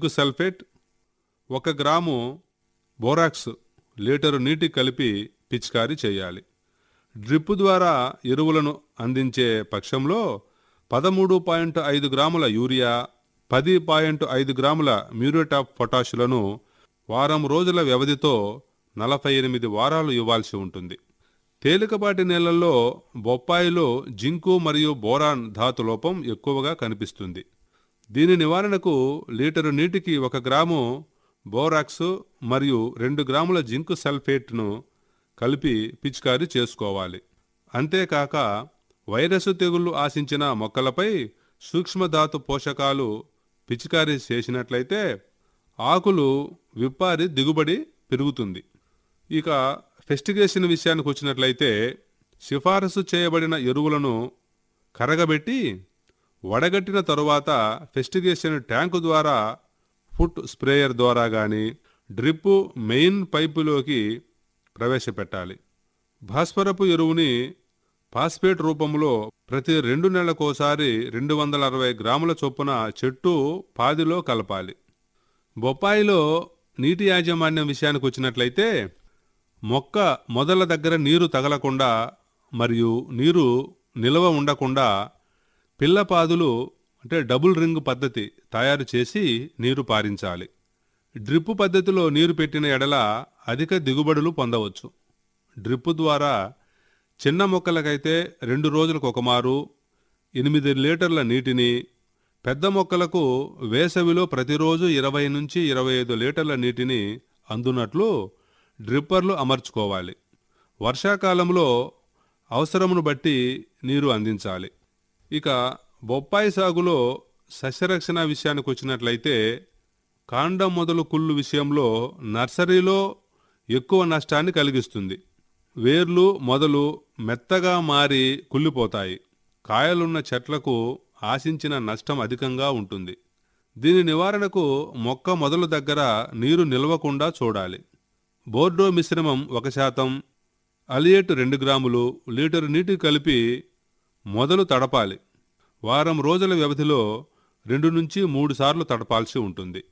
zinc sulphate ఒక gram borax litre నీటి కలిపి పిచికారీ చేయాలి డ్రిప్ ద్వారా ఎరువులను అందించే పక్షంలో పదమూడు పాయింట్ ఐదు గ్రాముల యూరియా పది పాయింట్ ఐదు గ్రాముల మ్యూరేట్ ఆఫ్ పొటాషులను వారం రోజుల వ్యవధితో నలభై ఎనిమిది వారాలు ఇవ్వాల్సి ఉంటుంది తేలికపాటి నేలల్లో బొప్పాయిలో జింకు మరియు బోరాన్ ధాతు లోపం ఎక్కువగా కనిపిస్తుంది దీని నివారణకు లీటరు నీటికి ఒక గ్రాము బోరాక్స్ మరియు రెండు గ్రాముల జింకు సల్ఫేట్ను కలిపి పిచికారీ చేసుకోవాలి అంతేకాక వైరస్ తెగుళ్లు ఆశించిన మొక్కలపై సూక్ష్మధాతు పోషకాలు పిచికారీ చేసినట్లయితే ఆకులు విప్పారి దిగుబడి పెరుగుతుంది ఇక ఫెస్టిగేషన్ విషయానికి వచ్చినట్లయితే సిఫారసు చేయబడిన ఎరువులను కరగబెట్టి వడగట్టిన తరువాత ఫెస్టిగేషన్ ట్యాంకు ద్వారా ఫుట్ స్ప్రేయర్ ద్వారా గాని డ్రిప్ మెయిన్ పైపులోకి ప్రవేశపెట్టాలి భాస్వరపు ఎరువుని ఫాస్ఫేట్ రూపంలో ప్రతి రెండు నెలలకోసారి రెండు వందల అరవై గ్రాముల చొప్పున చెట్టు పాదిలో కలపాలి బొప్పాయిలో నీటి యాజమాన్యం విషయానికి వచ్చినట్లయితే మొక్క మొదల దగ్గర నీరు తగలకుండా మరియు నీరు నిల్వ ఉండకుండా పిల్లపాదులు అంటే డబుల్ రింగ్ పద్ధతి తయారు చేసి నీరు పారించాలి డ్రిప్ పద్ధతిలో నీరు పెట్టిన ఎడల అధిక దిగుబడులు పొందవచ్చు డ్రిప్ ద్వారా చిన్న మొక్కలకైతే రెండు రోజులకు ఒకమారు ఎనిమిది లీటర్ల నీటిని పెద్ద మొక్కలకు వేసవిలో ప్రతిరోజు ఇరవై నుంచి ఇరవై ఐదు లీటర్ల నీటిని అందునట్లు డ్రిప్పర్లు అమర్చుకోవాలి వర్షాకాలంలో అవసరమును బట్టి నీరు అందించాలి ఇక బొప్పాయి సాగులో సస్యరక్షణ విషయానికి వచ్చినట్లయితే కాండం మొదలు కుళ్ళు విషయంలో నర్సరీలో ఎక్కువ నష్టాన్ని కలిగిస్తుంది వేర్లు మొదలు మెత్తగా మారి కుళ్ళిపోతాయి కాయలున్న చెట్లకు ఆశించిన నష్టం అధికంగా ఉంటుంది దీని నివారణకు మొక్క మొదలు దగ్గర నీరు నిల్వకుండా చూడాలి బోర్డో మిశ్రమం ఒక శాతం అలియేట్ రెండు గ్రాములు లీటరు నీటి కలిపి మొదలు తడపాలి వారం రోజుల వ్యవధిలో రెండు నుంచి మూడు సార్లు తడపాల్సి ఉంటుంది